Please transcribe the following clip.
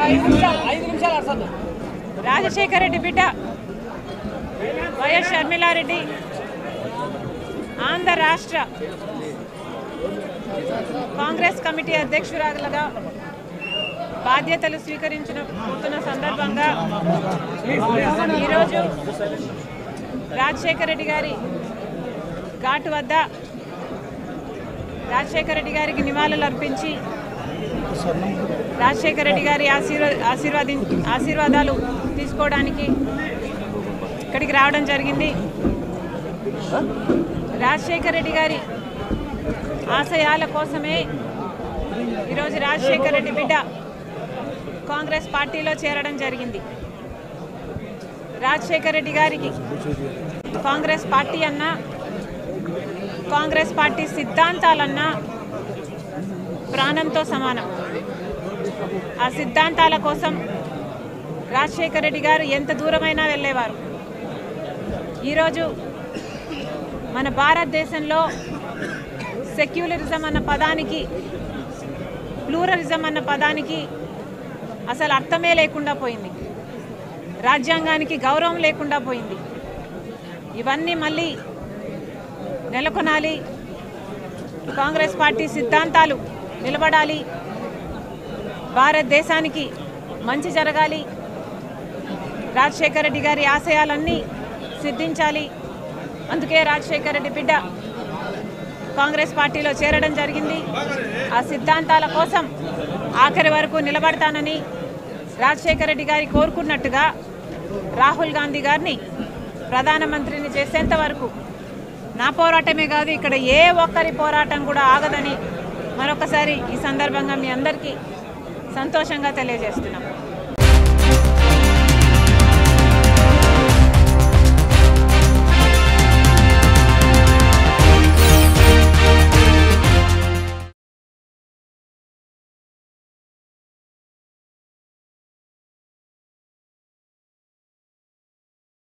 రాజశేఖర రెడ్డి బిడ్డ వైఎస్ షర్మిలారెడ్డి ఆంధ్ర రాష్ట్ర కాంగ్రెస్ కమిటీ అధ్యక్షురాలుగా బాధ్యతలు స్వీకరించిన పోతున్న సందర్భంగా ఈరోజు రాజశేఖర రెడ్డి గారి ఘాటు వద్ద రాజశేఖర రెడ్డి గారికి నివాళులు అర్పించి రాజశేఖర రెడ్డి గారి ఆశీర్వా ఆశీర్వాది ఆశీర్వాదాలు తీసుకోవడానికి ఇక్కడికి రావడం జరిగింది రాజశేఖర రెడ్డి గారి ఆశయాల కోసమే ఈరోజు రాజశేఖర రెడ్డి బిడ్డ కాంగ్రెస్ పార్టీలో చేరడం జరిగింది రాజశేఖర రెడ్డి గారికి కాంగ్రెస్ పార్టీ అన్నా కాంగ్రెస్ పార్టీ సిద్ధాంతాలన్నా ప్రాణంతో సమానం ఆ సిద్ధాంతాల కోసం రాజశేఖర రెడ్డి గారు ఎంత దూరమైనా వెళ్ళేవారు ఈరోజు మన భారతదేశంలో సెక్యులరిజం అన్న పదానికి ప్లూరలిజం అన్న పదానికి అసలు అర్థమే లేకుండా పోయింది రాజ్యాంగానికి గౌరవం లేకుండా పోయింది ఇవన్నీ మళ్ళీ నెలకొనాలి కాంగ్రెస్ పార్టీ సిద్ధాంతాలు నిలబడాలి భారతదేశానికి మంచి జరగాలి రాజశేఖర రెడ్డి గారి ఆశయాలన్నీ సిద్ధించాలి అందుకే రాజశేఖర రెడ్డి బిడ్డ కాంగ్రెస్ పార్టీలో చేరడం జరిగింది ఆ సిద్ధాంతాల కోసం ఆఖరి వరకు నిలబడతానని రాజశేఖర రెడ్డి గారి కోరుకున్నట్టుగా రాహుల్ గాంధీ గారిని ప్రధానమంత్రిని చేసేంత వరకు నా పోరాటమే కాదు ఇక్కడ ఏ ఒక్కరి పోరాటం కూడా ఆగదని మరొకసారి ఈ సందర్భంగా మీ అందరికీ సంతోషంగా తెలియజేస్తున్నాం